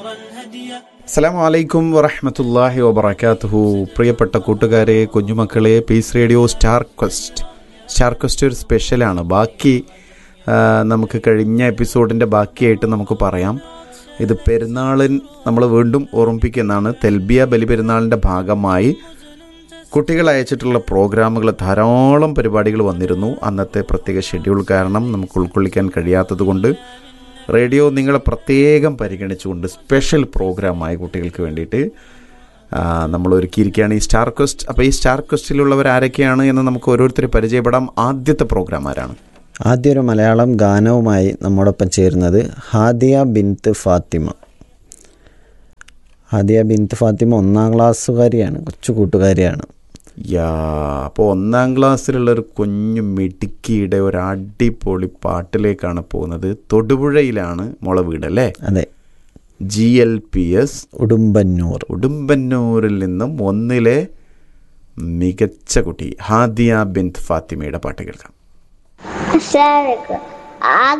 അസ്സാം വലൈക്കും വറഹമത്തല്ലാഹി വബർക്കാത്തുഹു പ്രിയപ്പെട്ട കൂട്ടുകാരെ കുഞ്ഞുമക്കളെ peace radio star quest star quest ഒരു സ്പെഷ്യലാണ് ബാക്കി ആ, നമുക്ക് കഴിഞ്ഞ എപ്പിസോഡിൻ്റെ ബാക്കിയായിട്ട് നമുക്ക് പറയാം ഇത് പെരുന്നാളിൻ നമ്മൾ വീണ്ടും ഓർമ്മിപ്പിക്കുന്നതാണ് തെൽബിയ ബലി പെരുന്നാളിൻ്റെ ഭാഗമായി കുട്ടികൾ അയച്ചിട്ടുള്ള പ്രോഗ്രാമുകൾ ധാരാളം പരിപാടികൾ വന്നിരുന്നു അന്നത്തെ പ്രത്യേക ഷെഡ്യൂൾ കാരണം നമുക്ക് ഉൾക്കൊള്ളിക്കാൻ കഴിയാത്തതുകൊണ്ട് റേഡിയോ നിങ്ങളെ പ്രത്യേകം പരിഗണിച്ചുകൊണ്ട് സ്പെഷ്യൽ പ്രോഗ്രാമായി കുട്ടികൾക്ക് വേണ്ടിയിട്ട് ആ, നമ്മൾ ഒരുക്കിയിരിക്കുകയാണ് ഈ സ്റ്റാർ ക്വസ്റ്റ് അപ്പോൾ ഈ സ്റ്റാർ ക്വസ്റ്റിലുള്ളവർ ആരൊക്കെയാണ് എന്ന് നമുക്ക് ഓരോരുത്തരെ പരിചയപ്പെടാം ആദ്യത്തെ പ്രോഗ്രാം ആരാണ് ആദ്യ ഒരു മലയാളം ഗാനവുമായി നമ്മോടൊപ്പം ചേരുന്നത് ഹാദിയ ബിൻത്ത് ഫാത്തിമ ഹാദിയ ബിൻത്ത് ഫാത്തിമ ഒന്നാം ക്ലാസ്സുകാരിയാണ് കൊച്ചു കൂട്ടുകാരിയാണ് യാ അപ്പോൾ ഒന്നാം ക്ലാസ്സിലുള്ള ഒരു കുഞ്ഞു മിടുക്കിയുടെ ഒരു അടിപൊളി പാട്ടിലേക്കാണ് പോകുന്നത് തൊടുപുഴയിലാണ് മുള വീട് അല്ലേ അതെ G L P S Udumbannur ഉടുമ്പന്നൂരിൽ നിന്നും ഒന്നിലെ മികച്ച കുട്ടി ഹാദിയ ബിന്ത് ഫാത്തിമയുടെ പാട്ട് കേൾക്കാം അസ്സലാമലൈക്കും ആ